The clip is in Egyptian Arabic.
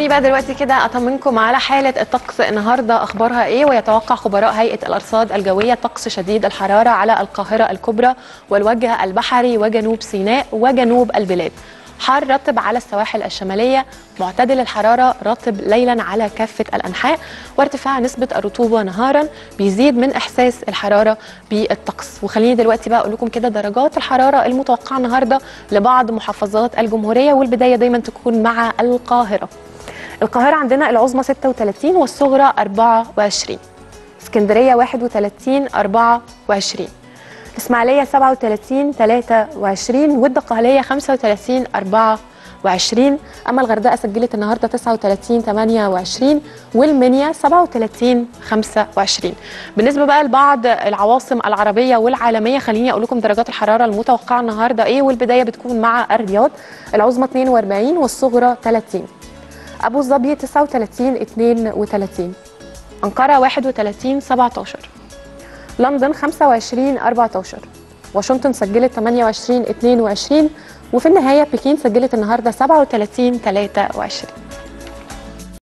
خليني بقى دلوقتي كده اطمنكم على حاله الطقس النهارده اخبارها ايه ويتوقع خبراء هيئه الارصاد الجويه طقس شديد الحراره على القاهره الكبرى والوجه البحري وجنوب سيناء وجنوب البلاد حار رطب على السواحل الشماليه معتدل الحراره رطب ليلا على كافه الانحاء وارتفاع نسبه الرطوبه نهارا بيزيد من احساس الحراره بالطقس وخليني دلوقتي بقى اقول لكم كده درجات الحراره المتوقعه النهارده لبعض محافظات الجمهوريه والبدايه دايما تكون مع القاهره القاهرة عندنا العظمى 36 والصغرى 24 اسكندرية 31 24 الإسماعيلية 37 23 والدقهلية 35 24 أما الغردقة سجلت النهاردة 39 28 والمنيا 37 25 بالنسبة بقى لبعض العواصم العربية والعالمية خليني أقول لكم درجات الحرارة المتوقعة النهاردة إيه والبداية بتكون مع الرياض العظمى 42 والصغرى 30 ابو ظبي 39 32 انقره 31 17 لندن 25 14 واشنطن سجلت 28 22 وفي النهايه بكين سجلت النهارده 37 23